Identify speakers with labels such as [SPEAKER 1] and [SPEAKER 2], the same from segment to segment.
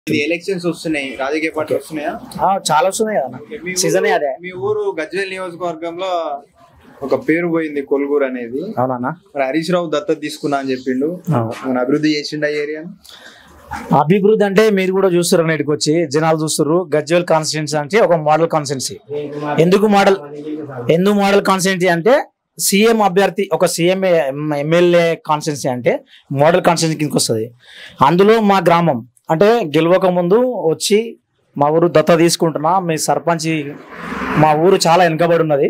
[SPEAKER 1] ఇది ఎలక్షన్స్ వస్తున్నాయి రాజకీయ పార్టీలు వస్తున్నాయా
[SPEAKER 2] ఆ, చాలా వస్తున్నాయి కదా
[SPEAKER 1] మీ
[SPEAKER 2] సీజన్
[SPEAKER 1] ఊరు-
[SPEAKER 2] అదే
[SPEAKER 1] మీ ఊరు గజ్వేల్ నియోజకవర్గంలో ఒక పేరు పోయింది కొల్గూరు అనేది
[SPEAKER 2] అవునా
[SPEAKER 1] మరి హరీష్ రావు దత్తత తీసుకున్నా అని చెప్పిండు మన అభివృద్ధి చేసిండు ఆ ఏరియా
[SPEAKER 2] అభివృద్ధి అంటే మీరు కూడా చూస్తారు నేటికి వచ్చి జనాలు చూస్తారు గజ్వేల్ కాన్స్టిట్యున్సీ అంటే ఒక మోడల్ కాన్స్టిట్యున్సీ ఎందుకు మోడల్ ఎందుకు మోడల్ కాన్స్టిట్యున్సీ అంటే సీఎం అభ్యర్థి ఒక సీఎం ఎమ్మెల్యే కాన్స్టిట్యున్సీ అంటే మోడల్ కాన్స్టిట్యున్సీ కిందకి వస్తుంది అందులో మా గ్రామం అంటే గెలవక ముందు వచ్చి మా ఊరు దత్త తీసుకుంటున్నా మీ సర్పంచ్ మా ఊరు చాలా వెనుకబడి ఉన్నది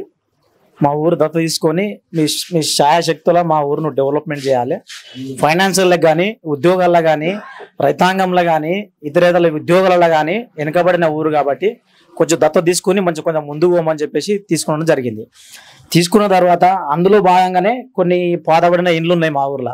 [SPEAKER 2] మా ఊరు దత్త తీసుకొని మీ మీ శాయశక్తుల మా ఊరును డెవలప్మెంట్ చేయాలి ఫైనాన్షియల్లో కానీ ఉద్యోగాల్లో కానీ రైతాంగంలో కానీ ఇతరేతర ఉద్యోగాలలో కానీ వెనుకబడిన ఊరు కాబట్టి కొంచెం దత్త తీసుకొని మంచి కొంచెం ముందుకు పోమని చెప్పేసి తీసుకోవడం జరిగింది తీసుకున్న తర్వాత అందులో భాగంగానే కొన్ని పాతబడిన ఇండ్లు ఉన్నాయి మా ఊర్లో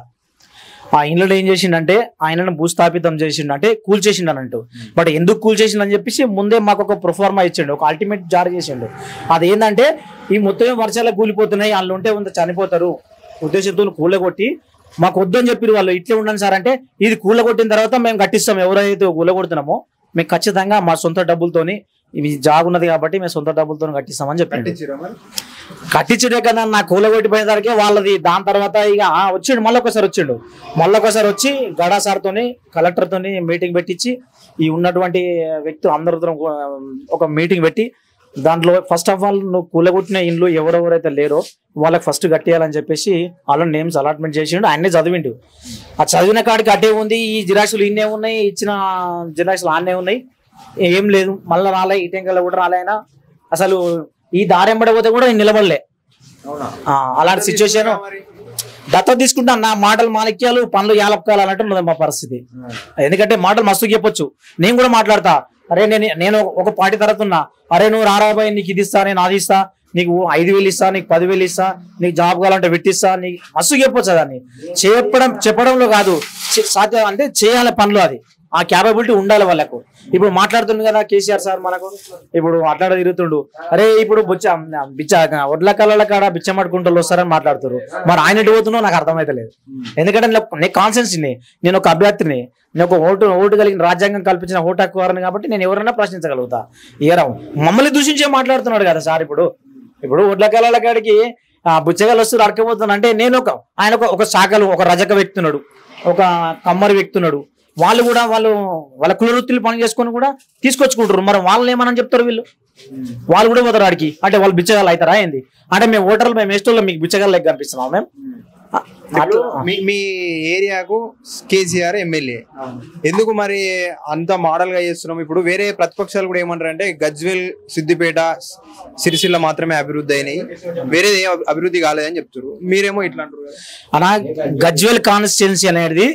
[SPEAKER 2] ఆ ఇండ్లలో ఏం చేసిండంటే ఆయనను భూస్థాపితం చేసిండు అంటే కూల్ చేసిండు అన్నట్టు బట్ ఎందుకు కూల్ చేసిండు అని చెప్పేసి ముందే మాకు ఒక ప్రొఫార్మా ఇచ్చిండు ఒక అల్టిమేట్ జారీ చేసిండు అది ఏంటంటే ఈ మొత్తం వర్షాలు కూలిపోతున్నాయి వాళ్ళు ఉంటే ఉంటే చనిపోతారు ఉద్దేశంతో కూలగొట్టి మాకు వద్దని చెప్పారు వాళ్ళు ఇట్లే ఉండండి సార్ అంటే ఇది కూలగొట్టిన తర్వాత మేము కట్టిస్తాం ఎవరైతే కూలగొడుతున్నామో మేము ఖచ్చితంగా మా సొంత డబ్బులతోని ఇవి జాగున్నది కాబట్టి మేము సొంత డబ్బులతో కట్టిస్తామని చెప్పిండు
[SPEAKER 1] కట్టించిరా మరి
[SPEAKER 2] కట్టించుడే కదా నా కూలగొట్టిపోయేసరికి వాళ్ళది దాని తర్వాత ఇక ఆ, వచ్చిండు మళ్ళీ ఒకసారి వచ్చిండు మళ్ళీ ఒకసారి వచ్చి గడా సార్తోని కలెక్టర్తోని మీటింగ్ పెట్టించి ఈ ఉన్నటువంటి వ్యక్తులు అందరితో ఒక మీటింగ్ పెట్టి దాంట్లో ఫస్ట్ ఆఫ్ ఆల్ నువ్వు కూలగొట్టిన ఇండ్లు ఎవరెవరైతే లేరో వాళ్ళకి ఫస్ట్ కట్టేయాలని చెప్పేసి వాళ్ళ నేమ్స్ అలాట్మెంట్ చేసిండు ఆయనే చదివిండు ఆ చదివిన కాడికి అట్టే ఉంది ఈ జిరాక్సులు ఇన్నే ఉన్నాయి ఇచ్చిన జిరాక్సులు ఆన్నే ఉన్నాయి ఏం లేదు మళ్ళీ రాలే ఈ టెంకల్లో కూడా రాలే అయినా అసలు ఈ దారి ఎంబడపోతే కూడా నేను నిలబడలే
[SPEAKER 1] అవునా
[SPEAKER 2] ఆ, అలాంటి సిచ్యువేషన్
[SPEAKER 1] మరి
[SPEAKER 2] దత్త తీసుకుంటా నా మాటలు మాణిక్యాలు పనులు యాలపకాలు అన్నట్టు ఉన్నది మా పరిస్థితి ఎందుకంటే మాటలు మస్తు చెప్పొచ్చు నేను కూడా మాట్లాడతా అరే నేను నేను ఒక పార్టీ తరఫు ఉన్నా అరే నువ్వు రారాబాయి నీకు ఇది ఇస్తా నేను అది ఇస్తా నీకు ఐదు వేలు ఇస్తా నీకు పదివేలు ఇస్తా నీకు జాబ్ కావాలంటే పెట్టిస్తా నీకు మస్తు చెప్పొచ్చు దాన్ని చెప్పడం చెప్పడంలో కాదు చే- సాధ్యం అంటే చేయాలి పనులు అది ఆ క్యాపబిలిటీ ఉండాలి వాళ్ళకు ఇప్పుడు మాట్లాడుతుంది కదా కేసీఆర్ సార్ మనకు ఇప్పుడు అట్లాడ తిరుగుతుండు అరే ఇప్పుడు బుచ్చ బిచ్చ ఒడ్ల కళ్ళ కాడ బిచ్చ మట్టుకుంటూ వస్తారని మాట్లాడుతారు మరి ఆయన ఎటు పోతుందో నాకు అర్థమైతలేదు ఎందుకంటే నేను- నేను కాన్సెన్స్ని నేను ఒక అభ్యర్థిని నేను ఒక ఓటు ఓటు కలిగిన రాజ్యాంగం కల్పించిన ఓటు హక్కువారని కాబట్టి నేను ఎవరైనా ప్రశ్నించగలుగుతా ఏరావు మమ్మల్ని దూషించే మాట్లాడుతున్నాడు కదా సార్ ఇప్పుడు ఇప్పుడు ఒడ్ల కళ్ళ కాడికి ఆ బుచ్చగాలు వస్తారు అడకపోతున్నాను అంటే నేను ఒక ఆయన ఒక ఒక శాఖలు ఒక రజక వ్యక్తున్నాడు ఒక కమ్మరి వ్యక్తున్నాడు వాళ్ళు కూడా వాళ్ళు వాళ్ళ కులవృత్తులు పని చేసుకొని కూడా తీసుకొచ్చుకుంటారు మరి వాళ్ళని ఏమని చెప్తారు వీళ్ళు వాళ్ళు కూడా పోతారు ఆడికి అంటే వాళ్ళు బిచ్చగాళ్ళు అవుతారా ఏంది అంటే మేము ఓటర్లు మేము వేస్తోళ్ళం మీకు బిచ్చగాళ్ళు లెక్క కనిపిస్తున్నాం మేము ఆ,
[SPEAKER 1] ఇప్పుడు
[SPEAKER 2] అట్లా-
[SPEAKER 1] మీ మీ ఏరియాకు కేసీఆర్ ఎమ్మెల్యే ఎందుకు మరి అంత మోడల్ గా చేస్తున్నాం ఇప్పుడు వేరే ప్రతిపక్షాలు కూడా ఏమంటారు అంటే గజ్వేల్ సిద్దిపేట సిరిసిల్ల మాత్రమే అభివృద్ధి అయినాయి వేరేది ఏం అభివృద్ధి కాలేదని చెప్తారు మీరేమో ఇట్లా అంటారు కదా.
[SPEAKER 2] అనా గజ్వేల్ కాన్స్టిట్యున్సీ అనేది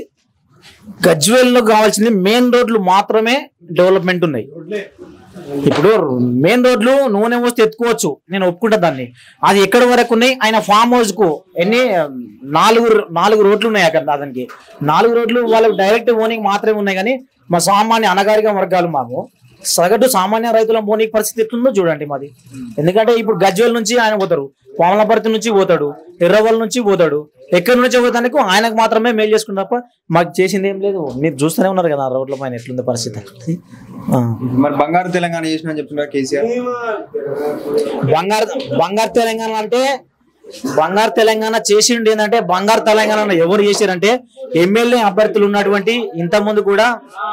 [SPEAKER 2] గజ్వేల్లో కావాల్సింది మెయిన్ రోడ్లు మాత్రమే డెవలప్మెంట్ ఉన్నాయి ఇప్పుడు మెయిన్ రోడ్లు నూనె వస్తే ఎత్తుకోవచ్చు నేను ఒప్పుకుంటా దాన్ని అది ఎక్కడి వరకు ఉన్నాయి ఆయన ఫామ్ హౌస్ కు ఎన్ని నాలుగు నాలుగు రోడ్లు ఉన్నాయి అక్కడ అతనికి నాలుగు రోడ్లు వాళ్ళకి డైరెక్ట్ ఓనింగ్ మాత్రమే ఉన్నాయి కానీ మా సామాన్య అనగారిక వర్గాలు మాకు సగటు సామాన్య రైతుల పోనీకి పరిస్థితి ఎట్లుందో చూడండి మాది ఎందుకంటే ఇప్పుడు గజ్వేల్ నుంచి ఆయన పోతారు కోమలపర్తి నుంచి పోతాడు ఎర్రవల్ నుంచి పోతాడు ఎక్కడి నుంచి పోతానికి ఆయనకు మాత్రమే మేలు చేసుకుని తప్ప మాకు చేసింది ఏం లేదు మీరు చూస్తూనే ఉన్నారు కదా ఆ రోడ్ల పైన ఎట్లుంది పరిస్థితి ఆ.
[SPEAKER 1] మరి బంగారు తెలంగాణ చేసిన చెప్తున్నారు కేసీఆర్
[SPEAKER 2] బంగారు బంగారు తెలంగాణ అంటే బంగారు తెలంగాణ చేసిండు ఏంటంటే బంగారు తెలంగాణ ఎవరు చేశారంటే ఎమ్మెల్యే అభ్యర్థులు ఉన్నటువంటి ఇంత ముందు కూడా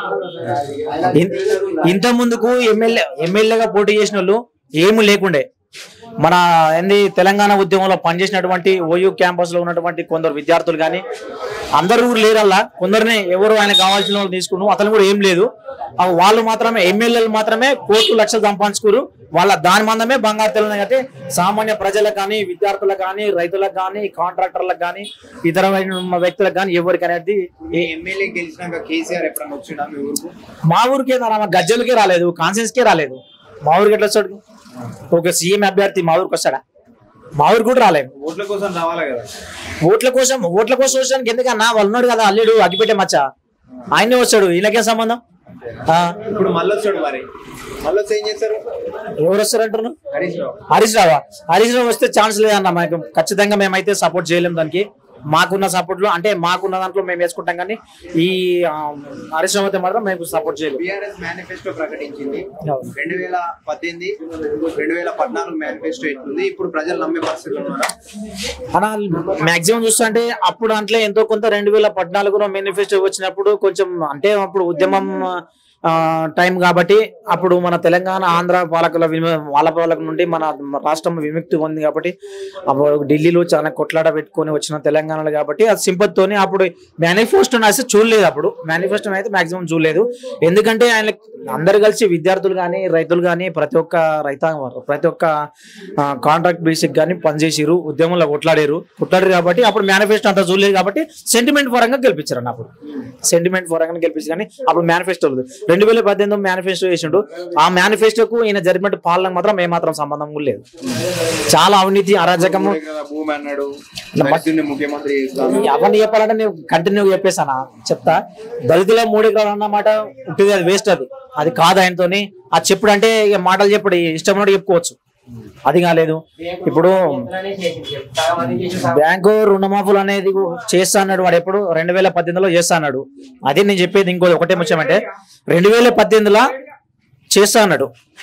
[SPEAKER 2] ఇన్- ఇంత ముందుకు ఎమ్మెల్యే ఎమ్మెల్యేగా పోటీ చేసిన వాళ్ళు ఏమి లేకుండే మన ఏంది తెలంగాణ ఉద్యమంలో పనిచేసినటువంటి ఓయూ క్యాంపస్ లో ఉన్నటువంటి కొందరు విద్యార్థులు కానీ అందరూ కూడా లేరల్లా కొందరిని ఎవరు ఆయన కావాల్సిన వాళ్ళు తీసుకున్నారు అతను కూడా ఏం లేదు ఆ వాళ్ళు మాత్రమే ఎమ్మెల్యేలు మాత్రమే కోట్లు లక్షలు సంపాదించుకోరు వాళ్ళ దాని మందమే బంగారు తెలంగాణ అయితే సామాన్య ప్రజలకు కానీ విద్యార్థులకు కానీ రైతులకు కానీ కాంట్రాక్టర్లకు కానీ ఇతర వ్యక్తులకు కానీ ఎవరికి అనేది
[SPEAKER 1] ఈ ఎమ్మెల్యే గెలిచినాక కేసీఆర్ ఎప్పుడన్నా వచ్చినా మీ ఊరుకు
[SPEAKER 2] మా ఊరికే రా మా గజ్జలకే రాలేదు కాన్సెన్స్కే రాలేదు మా ఊరికి ఎట్లా వస్తాడు ఒక సీఎం అభ్యర్థి మా ఊరికి వస్తాడా మా ఊరికి కూడా రాలేదు
[SPEAKER 1] ఓట్ల కోసం రావాలి కదా
[SPEAKER 2] ఓట్ల కోసం ఓట్ల కోసం వచ్చడానికి ఎందుకన్నా వాళ్ళు ఉన్నాడు కదా అల్లుడు అగ్గిపెట్టే మచ్చ ఆయనే వచ్చాడు ఈయనకేం సంబంధం ఆ,
[SPEAKER 1] ఇప్పుడు మళ్ళీ వచ్చాడు మరి మళ్ళీ వచ్చి ఏం చేస్తారు
[SPEAKER 2] ఎవరు వస్తారంటారు
[SPEAKER 1] హరీష్ రావు
[SPEAKER 2] హరీష్ రావా హరీష్ రావు వస్తే ఛాన్స్ లేదన్న మనకు ఖచ్చితంగా మేమైతే సపోర్ట్ చేయలేం దానికి మాకున్న సపోర్ట్ లో అంటే మాకున్న దాంట్లో మేము వేసుకుంటాం కానీ ఈ ఆ, హరీష్ రావు అయితే మాత్రం మేము సపోర్ట్ చేయలేదు
[SPEAKER 1] బీఆర్ఎస్ మేనిఫెస్టో ప్రకటించింది రెండు వేల పద్దెనిమిది రెండు వేల పద్నాలుగు మేనిఫెస్టో ఎట్లుంది ఇప్పుడు ప్రజలు నమ్మే పరిస్థితులు ఉన్నారా
[SPEAKER 2] అలా మాక్సిమం చూస్తుంటే అప్పుడు అంటే ఎంతో కొంత రెండు వేల పద్నాలుగులో మేనిఫెస్టో వచ్చినప్పుడు కొంచెం అంటే అప్పుడు ఉద్యమం ఆ, టైం కాబట్టి అప్పుడు మన తెలంగాణ ఆంధ్ర పాలకుల విమ- వాళ్ళ పాలక నుండి మన రాష్ట్రం విముక్తి ఉంది కాబట్టి అప్పుడు ఢిల్లీలో చాలా కొట్లాట పెట్టుకొని వచ్చిన తెలంగాణలో కాబట్టి అది సింపతితోని అప్పుడు మేనిఫెస్టో అయితే చూడలేదు అప్పుడు మేనిఫెస్టో అయితే మాక్సిమం చూడలేదు ఎందుకంటే ఆయన అందరు కలిసి విద్యార్థులు కానీ రైతులు కానీ ప్రతి ఒక్క రైతాంగం ప్రతి ఒక్క కాంట్రాక్ట్ బేసిక్ కానీ పనిచేసిరు ఉద్యమంలో కొట్లాడారు కొట్లాడారు కాబట్టి అప్పుడు మేనిఫెస్టో అంతా చూడలేదు కాబట్టి సెంటిమెంట్ పరంగా గెలిపించారు అన్న అప్పుడు సెంటిమెంట్ పరంగా గెలిపించారు కానీ అప్పుడు మేనిఫెస్టో లేదు రెండు వేల పద్దెనిమిది మేనిఫెస్టో చేసిండు ఆ మేనిఫెస్టోకు ఈయన జరిపినట్టు పాలనకు మాత్రం ఏమాత్రం సంబంధం కూడా లేదు చాలా అవినీతి అరాజకము
[SPEAKER 1] కదా భూమి అన్నాడు దళితుడిని ముఖ్యమంత్రి చేస్తాను
[SPEAKER 2] అవన్నీ చెప్పాలంటే నేను కంటిన్యూ చెప్పేసానా చెప్తా దళితుల మూడు ఎకరాలు అన్నమాట ఉంటుంది అది వేస్ట్ అది అది కాదు ఆయనతోని అది చెప్పుడు అంటే ఇక మాటలు చెప్పుడు ఇష్టం ఉన్నట్టు చెప్పుకోవచ్చు అది కాలేదు ఇప్పుడు బ్యాంకు రుణమాఫీలు అనేది చేస్తా అన్నాడు వాడు ఎప్పుడు రెండు వేల పద్దెనిమిదిలో చేస్తా అన్నాడు అదే నేను చెప్పేది ఇంకో ఒకటే ముఖ్యం అంటే రెండు వేల పద్దెనిమిదిలో చేస్తా అన్నాడు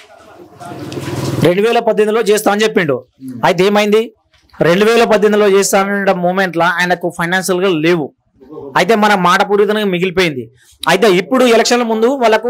[SPEAKER 2] రెండు వేల పద్దెనిమిదిలో చేస్తా అని చెప్పిండు అయితే ఏమైంది రెండు వేల పద్దెనిమిదిలో చేస్తా అన్న మూమెంట్ లో ఆయనకు ఫైనాన్షియల్ గా లేవు అయితే మన మాట పూరితంగా మిగిలిపోయింది అయితే ఇప్పుడు ఎలక్షన్ల ముందు వాళ్ళకు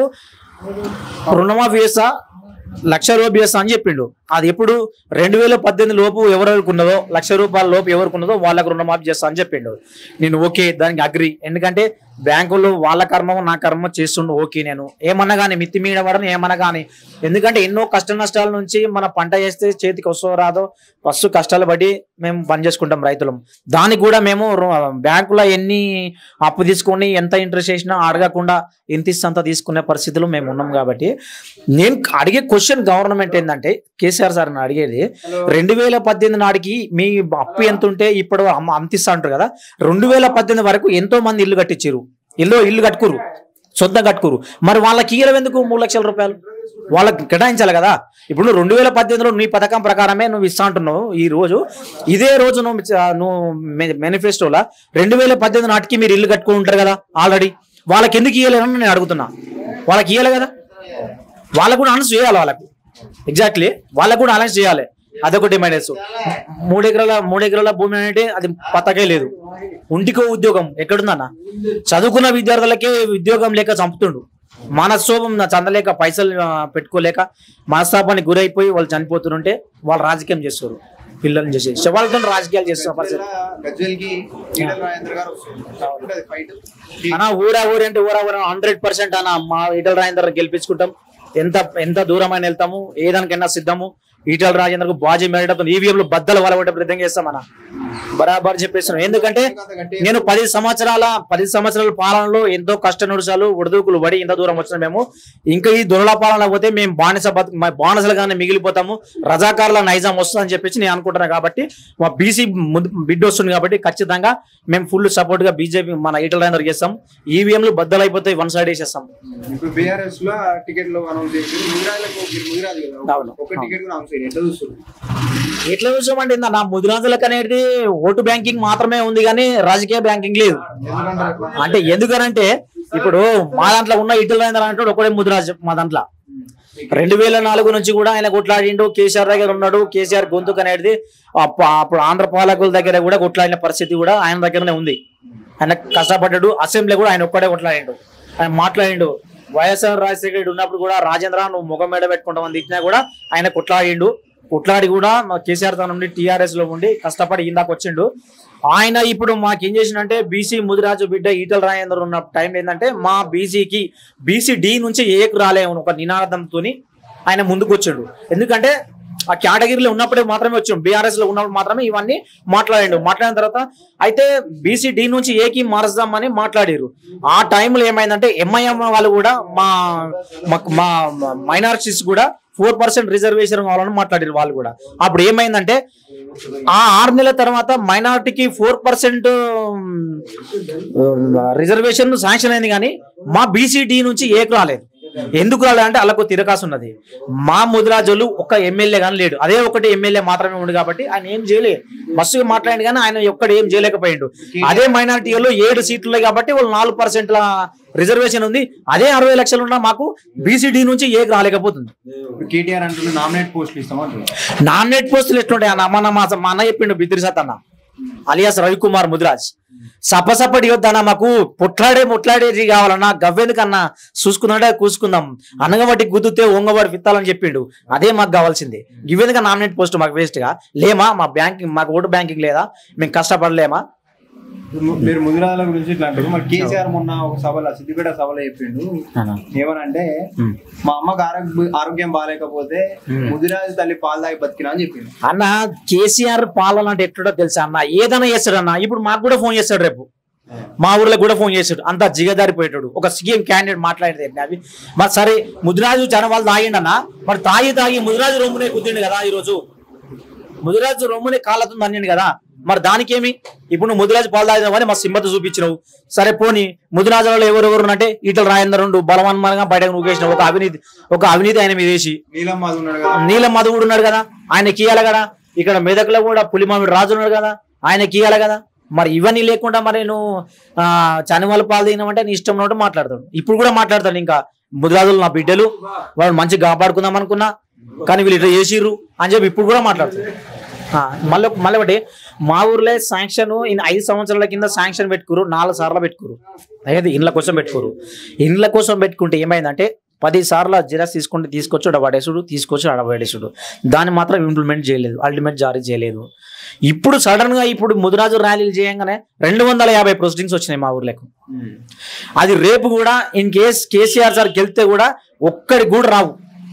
[SPEAKER 2] రుణమాఫీ చేస్తా లక్ష రూపాయలు చేస్తా అని చెప్పిండు అది ఎప్పుడు రెండు వేల పద్దెనిమిది లోపు ఎవరెవరికి ఉన్నదో లక్ష రూపాయల లోపు ఎవరికి ఉన్నదో వాళ్ళకు రుణమాఫీ చేస్తా అని చెప్పిండు నేను ఓకే దానికి అగ్రి ఎందుకంటే బ్యాంకులు వాళ్ళ కర్మ నా కర్మ చేస్తుండు ఓకే నేను ఏమన్నా కానీ మిత్తి మీద పడను ఏమన్నా కానీ ఎందుకంటే ఎన్నో కష్ట నష్టాల నుంచి మన పంట చేస్తే చేతికి వస్తో రాదో ఫస్ట్ కష్టాలు పడి మేము పని చేసుకుంటాం రైతులం దానికి కూడా మేము రు- బ్యాంకులో ఎన్ని అప్పు తీసుకొని ఎంత ఇంట్రెస్ట్ చేసినా అడగకుండా ఎంత ఇస్తే అంత తీసుకునే పరిస్థితిలో మేము ఉన్నాం కాబట్టి నేను అడిగే క్వశ్చన్ గవర్నమెంట్ ఏంటంటే కేసీఆర్ సార్ అని అడిగేది రెండు వేల పద్దెనిమిది నాటికి మీ అప్పు ఎంత ఉంటే ఇప్పుడు అమ్మ అంత ఇస్తా అంటారు కదా రెండు వేల పద్దెనిమిది వరకు ఎంతో మంది ఇల్లు కట్టించారు ఇల్లు ఇల్లు కట్టుకురు సొంతం కట్టుకురు మరి వాళ్ళకి ఇయ్యడం ఎందుకు మూడు లక్షల రూపాయలు వాళ్ళకి కేటాయించాలి కదా ఇప్పుడు రెండు వేల పద్దెనిమిదిలో నీ పథకం ప్రకారమే నువ్వు ఇస్తా అంటున్నావు ఈ రోజు ఇదే రోజు నువ్వు చ- నువ్వు మేనిఫెస్టోలా రెండు వేల పద్దెనిమిది నాటికి మీరు ఇల్లు కట్టుకుని ఉంటారు కదా ఆల్రెడీ వాళ్ళకి ఎందుకు ఇయ్యలేరని నేను అడుగుతున్నా వాళ్ళకి ఇయ్యాలి కదా వాళ్ళకు కూడా అనౌన్స్ చేయాలి వాళ్ళకు ఎగ్జాక్ట్లీ వాళ్ళకు కూడా అనౌన్స్ చేయాలి అదొక డిమాండ్ మూడు ఎకరాల మూడు ఎకరాల భూమి అంటే అది పతకే లేదు ఉంటికో ఉద్యోగం ఎక్కడుందన్న చదువుకున్న విద్యార్థులకే ఉద్యోగం లేక చంపుతుండు మనస్తోపం చందలేక పైసలు ఆ, పెట్టుకోలేక మనస్తాపానికి గురైపోయి వాళ్ళు చనిపోతుంటే వాళ్ళు రాజకీయం చేస్తారు పిల్లల్ని చేసి శవాలతో రాజకీయాలు చేస్తున్న పరిస్థితి
[SPEAKER 1] గజ్వెల్ కి ఈటల రాజేంద్ర గారు వస్తుంది ఫైట్
[SPEAKER 2] అన్న ఊరా ఊరి అంటే ఊరా ఊరా హండ్రెడ్ పర్సెంట్ అన్న మా ఈటల రాజేందర్ గెలిపించుకుంటాం ఎంత ఎంత దూరమైన వెళ్తాము ఏ దానికైనా సిద్ధము ఈటల రాజేందర్ బాజీ మేడటం ఈవీఎం లో బద్దలు వలగొట్టే ప్రయత్నం చేస్తాం అన్న బరాబర్ చెప్పేస్తున్నాం ఎందుకంటే నేను పది సంవత్సరాల పది సంవత్సరాల పాలనలో ఎంతో కష్ట నుడిసాలు ఉడదూకులు పడి ఇంత దూరం వచ్చిన మేము ఇంకా ఈ దురల పాలన పోతే మేము బానిస బతు మా బానిసలుగానే మిగిలిపోతాము రజాకారుల నైజాం వస్తుందని చెప్పేసి నేను అనుకుంటున్నాను కాబట్టి మా బీసీ బిడ్ వస్తుంది కాబట్టి ఖచ్చితంగా మేము ఫుల్ సపోర్ట్ గా బీజేపీ మన ఈటల రాజేందర్ చేస్తాం ఈవీఎంలు బద్దలైపోతాయి వన్ సైడ్ వేసేస్తాం
[SPEAKER 1] ఇప్పుడు బీఆర్ఎస్ లో టికెట్ లో అనౌన్స్ చేసి ముదిరాజులకు ముదిరాజు కదా
[SPEAKER 2] అవును.
[SPEAKER 1] ఒక టికెట్ కూడా అనౌన్స్ చేయండి ఎట్లా చూస్తుంది
[SPEAKER 2] ఎట్లా చూసామంటే ఇందా నా ముదిరాజులకు అనేది ఓటు బ్యాంకింగ్ మాత్రమే ఉంది కానీ రాజకీయ బ్యాంకింగ్ లేదు
[SPEAKER 1] ఎందుకంటే అట్లా
[SPEAKER 2] అంటే ఎందుకనంటే ఇప్పుడు మా దాంట్లో ఉన్న ఇటల్ రాజేంద్ర అంటే ఒకడే ముదిరాజు మా దాంట్లో రెండు వేల నాలుగు నుంచి కూడా ఆయన కొట్లాడిండు కేసీఆర్ దగ్గర ఉన్నాడు కేసీఆర్ గొంతుకు అనేది అప్ప- అప్పుడు ఆంధ్ర పాలకుల దగ్గర కూడా కొట్లాడిన పరిస్థితి కూడా ఆయన దగ్గరనే ఉంది ఆయన కష్టపడ్డాడు అసెంబ్లీ కూడా ఆయన ఒక్కడే కొట్లాడిండు ఆయన మాట్లాడిండు వైఎస్ఆర్ రాజశేఖర రెడ్డి ఉన్నప్పుడు కూడా రాజేంద్ర నువ్వు ముఖం మీద పెట్టుకుంటామని తిట్టినా కూడా ఆయన కొట్లాడిండు కొట్లాడి కూడా మా కేసీఆర్ తన నుండి టీఆర్ఎస్ లో ఉండి కష్టపడి ఇందాక వచ్చిండు ఆయన ఇప్పుడు మాకేం చేసిండంటే బీసీ ముదిరాజు బిడ్డ ఈటల రాజేందర్ ఉన్న టైం ఏంటంటే మా బీసీకి బీసీ డి నుంచి ఏకు రాలేము ఒక నినాదంతో ఆయన ముందుకు వచ్చిండు ఎందుకంటే ఆ కేటగిరీలో ఉన్నప్పుడే మాత్రమే వచ్చాం బీఆర్ఎస్ లో ఉన్నప్పుడు మాత్రమే ఇవన్నీ మాట్లాడిండు మాట్లాడిన తర్వాత అయితే బీసీ డి నుంచి ఏకి మారుస్తామని మాట్లాడారు ఆ టైంలో ఏమైందంటే ఎంఐఎం వాళ్ళు కూడా మా మాకు- మా మైనారిటీస్ కూడా ఫోర్ పర్సెంట్ రిజర్వేషన్ కావాలని మాట్లాడారు వాళ్ళు కూడా అప్పుడు ఏమైందంటే ఆ ఆరు నెలల తర్వాత మైనారిటీకి ఫోర్ పర్సెంట్ రిజర్వేషన్ శాంక్షన్ అయింది కానీ మా బీసీడీ నుంచి ఏకు రాలేదు ఎందుకు రాలేదంటే వాళ్ళకు తిరకాసు ఉన్నది మా ముదిరాజులు ఒక ఎమ్మెల్యే కానీ లేడు అదే ఒకటి ఎమ్మెల్యే మాత్రమే ఉంది కాబట్టి ఆయన ఏం చేయలే మస్తుగా మాట్లాడింది కానీ ఆయన ఒక్కడు ఏం చేయలేకపోయిండు అదే మైనారిటీలో ఏడు సీట్లు ఉన్నాయి కాబట్టి వాళ్ళు నాలుగు పర్సెంట్ల రిజర్వేషన్ ఉంది అదే అరవై లక్షలు ఉన్నా మాకు బీసీడీ నుంచి ఏ రాలేకపోతుంది
[SPEAKER 1] ఇప్పుడు కేటీఆర్ అంటున్నారు నామినేట్ పోస్టులు ఇస్తామంటున్నారు
[SPEAKER 2] నామినేట్ పోస్టులు ఎట్లుంటాయి అన్న మన మా మా అన్న చెప్పిండు బిత్రి సత్ అన్న అలియాస్ రవికుమార్ ముదిరాజ్ సపసపటి వద్దన్న మాకు పుట్లాడే ముట్లాడేది కావాలన్నా గవ్వెందుకన్నా చూసుకున్నాడే కూసుకుందాం అనగబట్టి గుద్దుతే ఒంగబడి విత్తాలని చెప్పిండు అదే మాకు కావాల్సింది ఇవ్వేందుక నామినేట్ పోస్ట్ మాకు వేస్ట్ గా లేమా మా బ్యాంకింగ్ మాకు ఓటు బ్యాంకింగ్ లేదా మేము కష్టపడలేమా
[SPEAKER 1] మీరు ముదిరాల గురించి ఇట్లా అంటారు మరి కేసీఆర్ మొన్న ఒక సభలో సిద్దిపేట సభలో చెప్పిండు ఏమనంటే
[SPEAKER 2] ఉమ్.
[SPEAKER 1] మా అమ్మకి ఆరోగ్య ఆరోగ్యం బాగాలేకపోతే ముదిరాజు తల్లి పాలు తాగి బతికినా అని చెప్పిండు
[SPEAKER 2] అన్న కేసీఆర్ పాలన అంటే ఎట్లుంటో తెలుసా అన్న ఏదైనా చేస్తాడు అన్న ఇప్పుడు మాకు కూడా ఫోన్ చేస్తాడు రేపు మా ఊర్లో కూడా ఫోన్ చేసాడు అంత జిగదారిపోయేటాడు ఒక సీఎం క్యాండిడేట్ మాట్లాడేది అవి మరి సరే ముదిరాజు చాలా వాళ్ళు తాగిండన్న మరి తాగి తాగి ముదిరాజు రొమ్మునే కుద్దిండు కదా ఈరోజు ముదిరాజు రొమ్మునే కాళ్ళతో అన్నాడు కదా మరి దానికేమి ఇప్పుడు నువ్వు ముదిరాజు పాలు తాగినావని మా సింబత చూపించినావు సరే పోని ముదిరాజులలో ఎవరెవరు అంటే ఈటల రాజేంద్రుడు బలవన్మరంగా బయటకు నువ్వేసినావు ఒక అవినీతి ఒక అవినీతి ఆయన మీద వేసి
[SPEAKER 1] నీలం మాది ఉన్నాడు కదా
[SPEAKER 2] నీలం మధువుడు ఉన్నాడు కదా ఆయనకి ఇయ్యాలి కదా ఇక్కడ మెదక్లో కూడా పులిమామిడి రాజు ఉన్నాడు కదా ఆయనకి ఇయ్యాలి కదా మరి ఇవన్నీ లేకుండా మరి నువ్వు ఆ, చనివాళ్ళ పాలు తినమంటే నీ ఇష్టం ఉన్నట్టు మాట్లాడతాడు ఇప్పుడు కూడా మాట్లాడతాడు ఇంకా ముదిరాజులు నా బిడ్డలు వాళ్ళు మంచిగా కాపాడుకుందాం అనుకున్నా కానీ వీళ్ళు ఇట్లా చేసిర్రు అని చెప్పి ఇప్పుడు కూడా మాట్లాడతాడు ఆ, మళ్ళీ మళ్ళీ ఒకటి మా ఊర్లో శాంక్షన్ ఇన్ ఐదు సంవత్సరాల కింద శాంక్షన్ పెట్టుకురు నాలుగు సార్లు పెట్టుకురు అయితే ఇండ్ల కోసం పెట్టుకోరు ఇండ్ల కోసం పెట్టుకుంటే ఏమైందంటే పది సార్లు జిరాక్స్ తీసుకుంటే తీసుకొచ్చి అడబడేసుడు తీసుకొచ్చి అడబడేసుడు దాన్ని మాత్రం ఇంప్లిమెంట్ చేయలేదు అల్టిమేట్ జారీ చేయలేదు ఇప్పుడు సడన్ గా ఇప్పుడు ముదిరాజు ర్యాలీలు చేయగానే రెండు వందల యాభై ప్రొసీడింగ్స్ వచ్చినాయి మా ఊర్లకు అది రేపు కూడా ఇన్ కేస్ కేసీఆర్ సార్ గెలితే కూడా ఒక్కడి కూడా రావు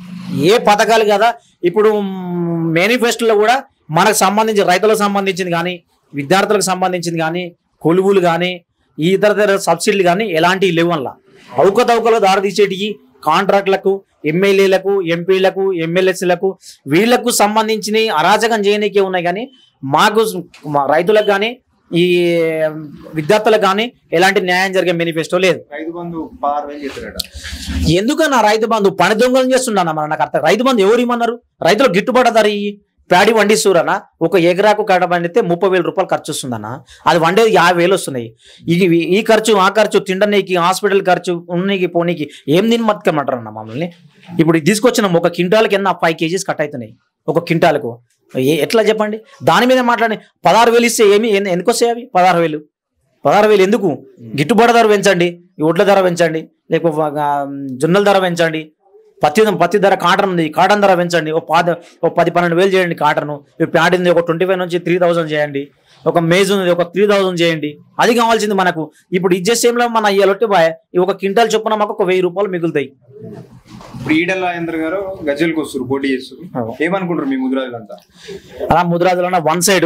[SPEAKER 2] ఏ పథకాలు కదా ఇప్పుడు మేనిఫెస్టోలో కూడా మనకు సంబంధించి రైతులకు సంబంధించింది కానీ విద్యార్థులకు సంబంధించింది కానీ కొలువులు కానీ ఈ ఇతర ఇతర సబ్సిడీలు కానీ ఎలాంటివి లేవు వల్ల అవకతవకలు దారితీసేటివి కాంట్రాక్టులకు ఎమ్మెల్యేలకు ఎంపీలకు ఎమ్మెల్యేస్లకు వీళ్లకు సంబంధించిన అరాచకం చేయనీకే ఉన్నాయి కానీ మాకు మా రైతులకు కానీ ఈ విద్యార్థులకు కానీ ఎలాంటి న్యాయం జరిగే మేనిఫెస్టో లేదు
[SPEAKER 1] రైతు బంధు పదహారు వేలు చెప్పారట
[SPEAKER 2] ఎందుకన్నా రైతు బంధు పని దొంగలు చేస్తున్నా మరి నాకు అర్థం రైతు బంధు ఎవరు ఇమ్మన్నారు రైతులు గిట్టుబాటు ధర ఇయ్యి ప్యాడీ వండిస్తురనా ఒక ఎకరాకు కడ పండితే ముప్పై వేల రూపాయలు ఖర్చు వస్తుందన్న అది వండేది యాభై వేలు వస్తున్నాయి ఇది ఈ ఖర్చు ఆ ఖర్చు తినడానికి హాస్పిటల్ ఖర్చు ఉన్నీకి పోనీకి ఏం తిని బతకమంటారు అన్న మమ్మల్ని ఇప్పుడు ఇది తీసుకొచ్చిన ఒక క్వింటాల్కి ఎన్న ఫైవ్ కేజీస్ కట్ అవుతున్నాయి ఒక క్వింటాలకు ఏ ఎట్లా చెప్పండి దాని మీద మాట్లాడి పదహారు వేలు ఇస్తే ఏమి ఎన్ని- ఎందుకు వస్తాయి అవి పదహారు వేలు పదహారు వేలు ఎందుకు గిట్టుబాటు ధర పెంచండి ఈ ఒడ్ల ధర పెంచండి లేకపోతే ఆ, జొన్నల ధర పెంచండి పత్తి పత్తి ధర కాటన్ ఉంది కాటన్ ధర పెంచండి ఓ పాద ఓ పది పన్నెండు వేలు చేయండి కాటన్ ప్యాడ్ ఉంది ఒక ట్వంటీ ఫైవ్ నుంచి త్రీ థౌసండ్ చేయండి ఒక మేజ్ ఉంది ఒక త్రీ థౌసండ్ చేయండి అది కావాల్సింది మనకు ఇప్పుడు ఇచ్చే సేమ్లో మన ఇయ్యాలొట్టి బాయ్ ఈ ఒక క్వింటాల్ చొప్పున మాకు ఒక వెయ్యి రూపాయలు మిగులుతాయి
[SPEAKER 1] ఇప్పుడు ఈడల రాజేంద్ర గారు గజ్జలకు వస్తారు పోటీ చేస్తారు ఏమనుకుంటారు మీ ముదిరాజులంతా
[SPEAKER 2] అలా ముద్రాజులో వన్ సైడ్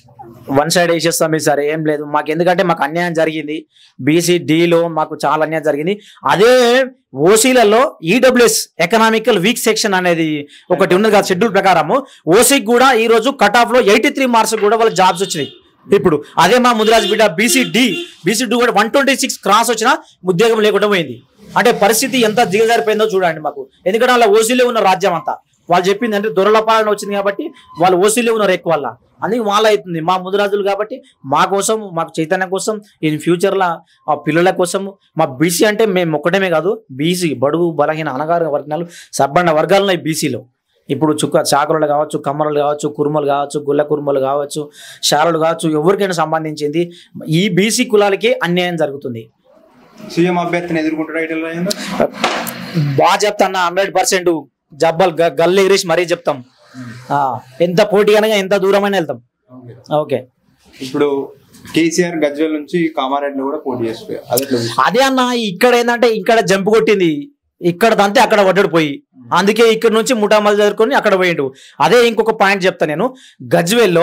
[SPEAKER 2] వన్ సైడ్ వేసేస్తాం ఈ సరే ఏం లేదు మాకు ఎందుకంటే మాకు అన్యాయం జరిగింది బీసీ డిలో మాకు చాలా అన్యాయం జరిగింది అదే ఓసీలలో ఈడబ్ల్యూఎస్ ఎకనామికల్ వీక్ సెక్షన్ అనేది ఒకటి ఉన్నది కదా షెడ్యూల్ ప్రకారము ఓసీకి కూడా ఈ రోజు కట్ ఆఫ్ లో ఎయిటీ త్రీ మార్క్స్ కూడా వాళ్ళ జాబ్స్ వచ్చినాయి ఇప్పుడు అదే మా ముదిరాజ్ బిడ్డ బీసీ డి బీసీ డి కూడా వన్ ట్వంటీ సిక్స్ క్రాస్ వచ్చినా ఉద్యోగం లేకుండా పోయింది అంటే పరిస్థితి ఎంత దిగజారిపోయిందో చూడండి మాకు ఎందుకంటే వాళ్ళ ఓసీలో ఉన్న రాజ్యం అంతా వాళ్ళు చెప్పింది అంటే దొరల పాలన వచ్చింది కాబట్టి వాళ్ళు ఓసీలో ఉన్నారు ఎక్కువ వల్ల అందుకే వాళ్ళ అవుతుంది మా ముదిరాజులు కాబట్టి మా కోసం మాకు చైతన్యం కోసం ఇన్ ఫ్యూచర్లో ఆ పిల్లల కోసం మా బీసీ అంటే మేము ఒక్కటమే కాదు బీసీ బడుగు బలహీన అనగారిన వర్గాలు సబ్బండ వర్గాలు ఉన్నాయి బీసీలో ఇప్పుడు చుక్క చాకరులు కావచ్చు కమ్మరులు కావచ్చు కురుమలు కావచ్చు గుల్ల కురుమలు కావచ్చు శాలలు కావచ్చు ఎవరికైనా సంబంధించింది ఈ బీసీ కులాలకి అన్యాయం జరుగుతుంది
[SPEAKER 1] సీఎం అభ్యర్థిని ఎదుర్కొంటాడు ఈటల రాజేందర్
[SPEAKER 2] బాగా చెప్తాను హండ్రెడ్ పర్సెంట్ జబ్బలు గ- గల్లు ఎగిరేసి మరీ చెప్తాం ఆ, ఎంత పోటీ అనగా ఎంత దూరమైనా వెళ్తాం ఓకే
[SPEAKER 1] ఇప్పుడు కేసీఆర్ గజ్వేల్ నుంచి కామారెడ్డిలో కూడా పోటీ చేస్తారు అదే ఎట్లా చూస్తారు?
[SPEAKER 2] అదే అన్న ఇక్కడ ఏంటంటే ఇక్కడ జంపు కొట్టింది ఇక్కడ తంతే అక్కడ వడ్డడు పోయి అందుకే ఇక్కడ నుంచి ముఠామల్ చదువుకొని అక్కడ పోయిండు అదే ఇంకొక పాయింట్ చెప్తా నేను గజ్వేల్లో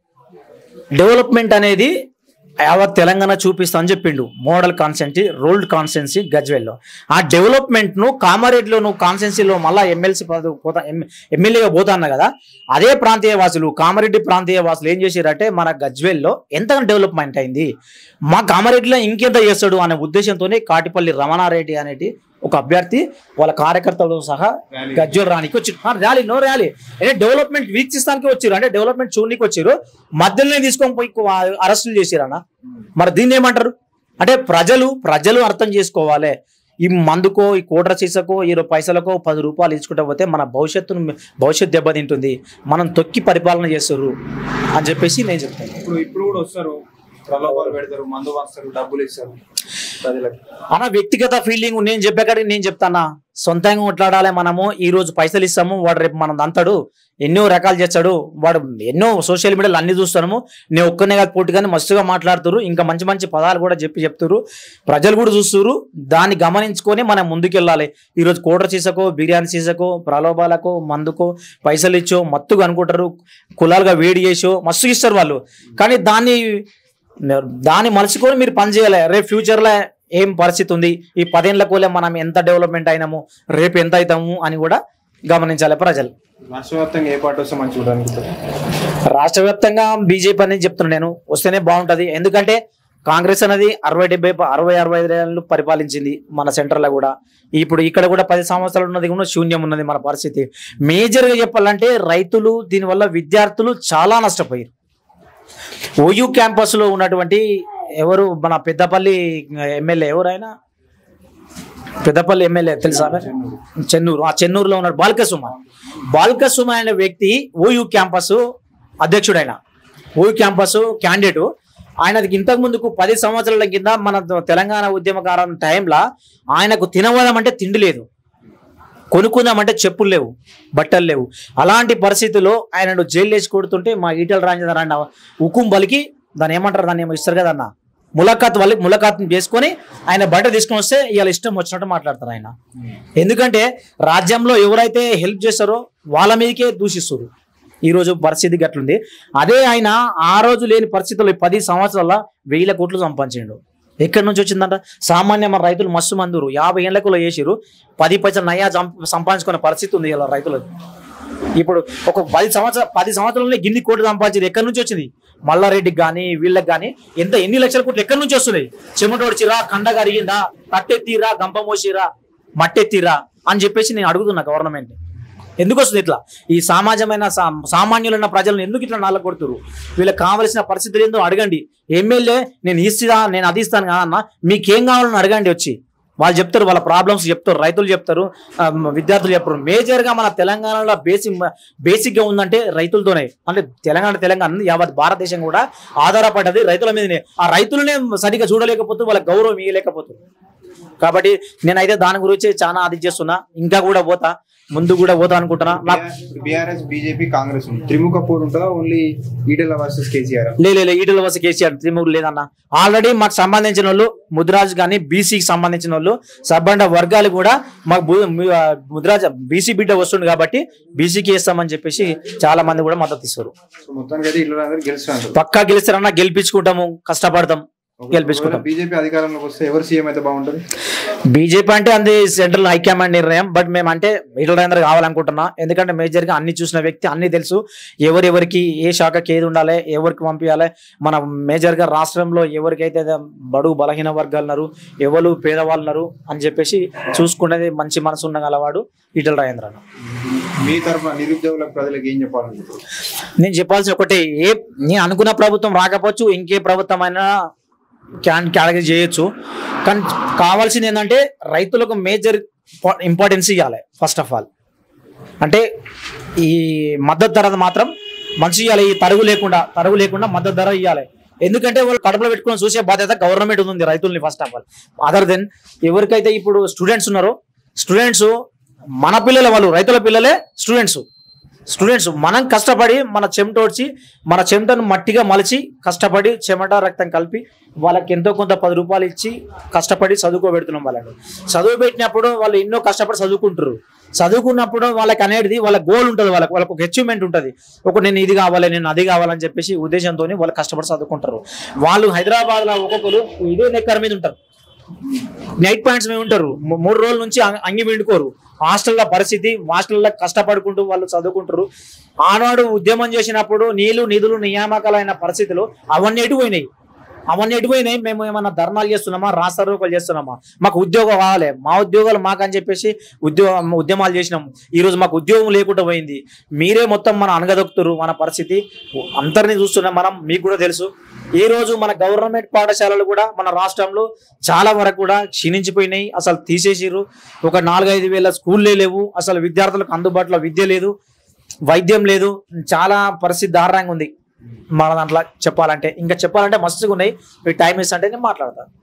[SPEAKER 2] డెవలప్మెంట్ అనేది యావత్ తెలంగాణ చూపిస్తా అని చెప్పిండు మోడల్ కాన్స్టెన్సీ రోల్డ్ కాన్స్టెన్సీ గజ్వేల్లో ఆ డెవలప్మెంట్ ను కామారెడ్డిలో నువ్వు కాన్స్టెన్సీలో మళ్ళా ఎమ్మెల్సీ పోతా ఎమ్మెల్యేగా పోతా అన్నా కదా అదే ప్రాంతీయ వాసులు కామారెడ్డి ప్రాంతీయ వాసులు ఏం చేశారంటే మన గజ్వేల్లో ఎంత డెవలప్మెంట్ అయింది మా కామారెడ్డిలో ఇంకెంత చేస్తాడు అనే ఉద్దేశంతోనే కాటిపల్లి రమణారెడ్డి అనేటి ఒక అభ్యర్థి వాళ్ళ కార్యకర్తలతో సహా గజ్జోల్ రానికి వచ్చి ర్యాలీ నో ర్యాలీ అంటే డెవలప్మెంట్ వీక్షిస్తానికి వచ్చారు అంటే డెవలప్మెంట్ చూడడానికి వచ్చారు మధ్యలోనే తీసుకొని పోయి అరెస్టులు చేసిరన్న మరి దీన్ని ఏమంటారు అంటే ప్రజలు ప్రజలు అర్థం చేసుకోవాలి ఈ మందుకో ఈ కోట్ర సీసకో ఇరవై పైసలకో పది రూపాయలు ఇచ్చుకుంటా పోతే మన భవిష్యత్తును భవిష్యత్తు దెబ్బతింటుంది మనం తొక్కి పరిపాలన చేస్తారు అని చెప్పేసి నేను చెప్తాను
[SPEAKER 1] ఇప్పుడు ఇప్పుడు కూడా వస్తారు ప్రలోభాలు పెడతారు మందు వస్తారు డబ్బులు ఇస్తారు ప్రజలకు
[SPEAKER 2] అన్న వ్యక్తిగత ఫీలింగ్ నేను చెప్పేకాడికి నేను చెప్తానా సొంతంగా కొట్లాడాలి మనము ఈ రోజు పైసలు ఇస్తాము వాడు రేపు మనం దంతాడు ఎన్నో రకాలు చేస్తాడు వాడు ఎన్నో సోషల్ మీడియాలో అన్ని చూస్తాము నేను ఒక్కనే కాదు పోటీ కానీ మస్తుగా మాట్లాడుతారు ఇంకా మంచి మంచి పదాలు కూడా చెప్పి చెప్తారు ప్రజలు కూడా చూస్తారు దాన్ని గమనించుకొని మనం ముందుకెళ్ళాలి ఈ రోజు కోటర్ సీసకో బిర్యానీ సీసకో ప్రలోభాలకో మందుకో పైసలు ఇచ్చో మత్తుగా అనుకుంటారు కులాలుగా వేడి చేసో మస్తుగా ఇస్తారు వాళ్ళు కానీ దాన్ని దాన్ని మలుచుకొని మీరు పని చేయాలి రేపు ఫ్యూచర్లో ఏం పరిస్థితి ఉంది ఈ పదేళ్ల కోలే మనం ఎంత డెవలప్మెంట్ అయినాము రేపు ఎంత అవుతాము అని కూడా గమనించాలి ప్రజలు
[SPEAKER 1] రాష్ట్ర వ్యాప్తంగా ఏ పార్టీ వస్తే మంచి చూడడానికి
[SPEAKER 2] రాష్ట్ర వ్యాప్తంగా బీజేపీ అనేది చెప్తున్నాను నేను వస్తేనే బాగుంటది ఎందుకంటే కాంగ్రెస్ అనేది అరవై డెబ్బై అరవై అరవై ఐదు ఏళ్ళు పరిపాలించింది మన సెంటర్లో కూడా ఇప్పుడు ఇక్కడ కూడా పది సంవత్సరాలు ఉన్నది కూడా శూన్యం ఉన్నది మన పరిస్థితి మేజర్గా చెప్పాలంటే రైతులు దీనివల్ల విద్యార్థులు చాలా నష్టపోయారు ఓయూ క్యాంపస్లో ఉన్నటువంటి ఎవరు మన పెద్దపల్లి ఎమ్మెల్యే ఎవరైనా పెద్దపల్లి ఎమ్మెల్యే తెలుసా చెన్నూరు ఆ చెన్నూరులో ఉన్నాడు బాల్కసుమ బాల్కసుమ అనే వ్యక్తి ఓయూ క్యాంపస్ అధ్యక్షుడైన ఓయూ క్యాంపస్ క్యాండిడేట్ ఆయనకి ఇంతకు ముందుకు పది సంవత్సరాల కింద మన తెలంగాణ ఉద్యమకారం టైంలో ఆయనకు తినవడం అంటే తిండి లేదు కొనుక్కుందామంటే చెప్పులు లేవు బట్టలు లేవు అలాంటి పరిస్థితుల్లో ఆయనను జైలు వేసి కొడుతుంటే మా ఈటల రాజేంద్ర అన్న ఉకుం బలికి దాన్ని ఏమంటారు దాన్ని ఏమో ఇస్తారు కదన్న ములాఖాత్ వాళ్ళకి ములాఖాత్ చేసుకొని ఆయన బయట తీసుకొని వస్తే ఇవాళ ఇష్టం వచ్చినట్టు మాట్లాడతారు ఆయన ఎందుకంటే రాజ్యంలో ఎవరైతే హెల్ప్ చేస్తారో వాళ్ళ మీదకే దూషిస్తారు ఈ రోజు పరిస్థితి గట్లుంది అదే ఆయన ఆ రోజు లేని పరిస్థితుల్లో ఈ పది సంవత్సరాల వేల కోట్లు సంపాదించిండు ఎక్కడి నుంచి వచ్చిందంట సామాన్య మన రైతులు మస్తు మందురు యాభై ఏళ్ళకులో చేసిరు పది పైసలు నయా సంప- సంపాదించుకునే పరిస్థితి ఉంది ఇలా రైతులకు ఇప్పుడు ఒక పది సంవత్సరాలు పది సంవత్సరాలనే గిన్ని కోట్లు సంపాదించింది ఎక్కడి నుంచి వచ్చింది మల్లారెడ్డికి కానీ వీళ్ళకి కానీ ఎంత ఎన్ని లక్షల కోట్లు ఎక్కడి నుంచి వస్తున్నాయి చెమటోడ్చిరా కండ కరిగిందా తట్టెత్తిరా గంప మోసిరా మట్టెత్తిరా అని చెప్పేసి నేను అడుగుతున్నా గవర్నమెంట్ ఎందుకు వస్తుంది ఇట్లా ఈ సమాజమైన సా- సామాన్యులైన ప్రజలను ఎందుకు ఇట్లా నాళ్ళ కొడుతురు వీళ్ళకి కావలసిన పరిస్థితులు ఏందో అడగండి ఎమ్మెల్యే నేను ఇస్తా నేను అది ఇస్తాను కాదన్న మీకేం కావాలని అడగండి వచ్చి వాళ్ళు చెప్తారు వాళ్ళ ప్రాబ్లమ్స్ చెప్తారు రైతులు చెప్తారు ఆ, విద్యార్థులు చెప్తారు మేజర్ గా మన తెలంగాణలో బేసిక్ బేసిక్ గా ఉందంటే రైతులతోనే అంటే తెలంగాణ తెలంగాణ యావత్ భారతదేశం కూడా ఆధారపడ్డది రైతుల మీదనే ఆ రైతులనే సరిగ్గా చూడలేకపోతే వాళ్ళకి గౌరవం ఇవ్వలేకపోతుంది కాబట్టి నేనైతే దాని గురించి చాలా అది చేస్తున్నా ఇంకా కూడా పోతా ముందు కూడా పోతా అనుకుంటున్నా నాకు
[SPEAKER 1] బీఆర్ఎస్ బీజేపీ కాంగ్రెస్ ఉంది త్రిముఖ పోరు ఉంటుందా ఓన్లీ ఈటెల వర్సెస్ కేసీఆర్
[SPEAKER 2] లే లే, లే ఈటల వలస కేసీఆర్ త్రిమూరు లేదన్న ఆల్రెడీ మాకు సంబంధించిన వాళ్ళు ముద్రాజ్ కానీ బీసీకి సంబంధించిన వాళ్ళు సబ్బండ వర్గాలు కూడా మాకు బు- ము- ఆ, ముద్రాజ్ బీసీ బిడ్డ వస్తుంది కాబట్టి బీసీకి వేస్తామని చెప్పేసి చాలా మంది కూడా మద్దతు ఇస్తారు
[SPEAKER 1] సో మొత్తానికి అయితే ఇట్లా అందరూ గెలుస్తారు
[SPEAKER 2] పక్కా గెలిస్తారన్నా గెలిపించుకుంటాము కష్టపడతాం గెలిపించుకుంటాం
[SPEAKER 1] బీజేపీ అధికారంలోకి వస్తే ఎవరు సీఎం అయితే బాగుంటుంది
[SPEAKER 2] బీజేపీ అంటే అది సెంట్రల్ హైకమాండ్ నిర్ణయం బట్ మేము అంటే ఈటల రాజేందర్ కావాలనుకుంటున్నా ఎందుకంటే మేజర్ గా అన్ని చూసిన వ్యక్తి అన్ని తెలుసు ఎవరెవరికి ఏ శాఖకి ఏది ఉండాలి ఎవరికి పంపించాలి మన మేజర్ గా రాష్ట్రంలో ఎవరికైతే బడుగు బలహీన వర్గాలు ఉన్నారు ఎవరు పేదవాళ్ళు ఉన్నారు అని చెప్పేసి చూసుకునేది మంచి మనసు ఉన్న గలవాడు ఈటల రాజేంద్ర అన్న.
[SPEAKER 1] మీ తరఫున నిరుద్యోగుల ప్రజలకు ఏం చెప్పాలనుకుంటారు
[SPEAKER 2] నేను చెప్పాల్సిన ఒకటి ఏ నేను అనుకున్న ప్రభుత్వం రాకపోవచ్చు ఇంకే ప్రభుత్వం అయినా క్యాన్ కేటగిరీ చేయొచ్చు కానీ కావాల్సింది ఏంటంటే రైతులకు మేజర్ ఇంపార్టెన్స్ ఇవ్వాలి ఫస్ట్ ఆఫ్ ఆల్ అంటే ఈ మద్దతు ధర మాత్రం మంచి ఇవ్వాలి ఈ తరుగు లేకుండా తరుగు లేకుండా మద్దతు ధర ఇవ్వాలి ఎందుకంటే వాళ్ళు కడుపులో పెట్టుకొని చూసే బాధ్యత గవర్నమెంట్ ఉంది రైతుల్ని first of all other than ఎవరికైతే ఇప్పుడు స్టూడెంట్స్ ఉన్నారో స్టూడెంట్స్ మన పిల్లలే వాళ్ళు రైతుల పిల్లలే స్టూడెంట్స్ స్టూడెంట్స్ మనం కష్టపడి మన చెమటోడ్చి మన చెమటను మట్టిగా మలిచి కష్టపడి చెమట రక్తం కలిపి వాళ్ళకి ఎంతో కొంత పది రూపాయలు ఇచ్చి కష్టపడి చదువుకోబెడుతున్నాం వాళ్ళని చదువు పెట్టినప్పుడు వాళ్ళు ఎన్నో కష్టపడి చదువుకుంటారు చదువుకున్నప్పుడు వాళ్ళకి అనేది వాళ్ళ గోల్ ఉంటుంది వాళ్ళకి వాళ్ళకి ఒక అచీవ్మెంట్ ఉంటుంది ఒక నేను ఇది కావాలి నేను అది కావాలని చెప్పేసి ఉద్దేశంతో వాళ్ళు కష్టపడి చదువుకుంటారు వాళ్ళు హైదరాబాద్లో ఒక్కొక్కరు ఇదే నెక్కర్ మీద ఉంటారు నైట్ పాయింట్స్ మీద ఉంటారు మూ- మూడు రోజుల నుంచి అం- అంగి పిండుకోరు హాస్టల్లో పరిస్థితి హాస్టల్లో కష్టపడుకుంటూ వాళ్ళు చదువుకుంటారు ఆనాడు ఉద్యమం చేసినప్పుడు నీళ్లు నిధులు నియామకాలైన పరిస్థితులు అవన్నీ ఎటు పోయినాయి అవన్నీ ఎటుపోయినాయి మేము ఏమన్నా ధర్నాలు చేస్తున్నామా రాస్తారోకలు చేస్తున్నామా మాకు ఉద్యోగం కావాలి మా ఉద్యోగాలు మాకని చెప్పేసి ఉద్యోగ ఉద్యమాలు చేసినాం ఈ రోజు మాకు ఉద్యోగం లేకుండా పోయింది మీరే మొత్తం మన అనగదొక్కుతారు మన పరిస్థితి అందరినీ చూస్తున్నాం మనం మీకు కూడా తెలుసు ఈ రోజు మన గవర్నమెంట్ పాఠశాలలు కూడా మన రాష్ట్రంలో చాలా వరకు కూడా క్షీణించిపోయినాయి అసలు తీసేసిర్రు ఒక నాలుగైదు వేల స్కూల్లే లేవు అసలు విద్యార్థులకు అందుబాటులో విద్య లేదు వైద్యం లేదు చాలా పరిస్థితి దారుణంగా ఉంది మన దాంట్లో చెప్పాలంటే ఇంకా చెప్పాలంటే మస్తుగా ఉన్నాయి మీకు టైం ఇస్తా అంటే నేను మాట్లాడతాను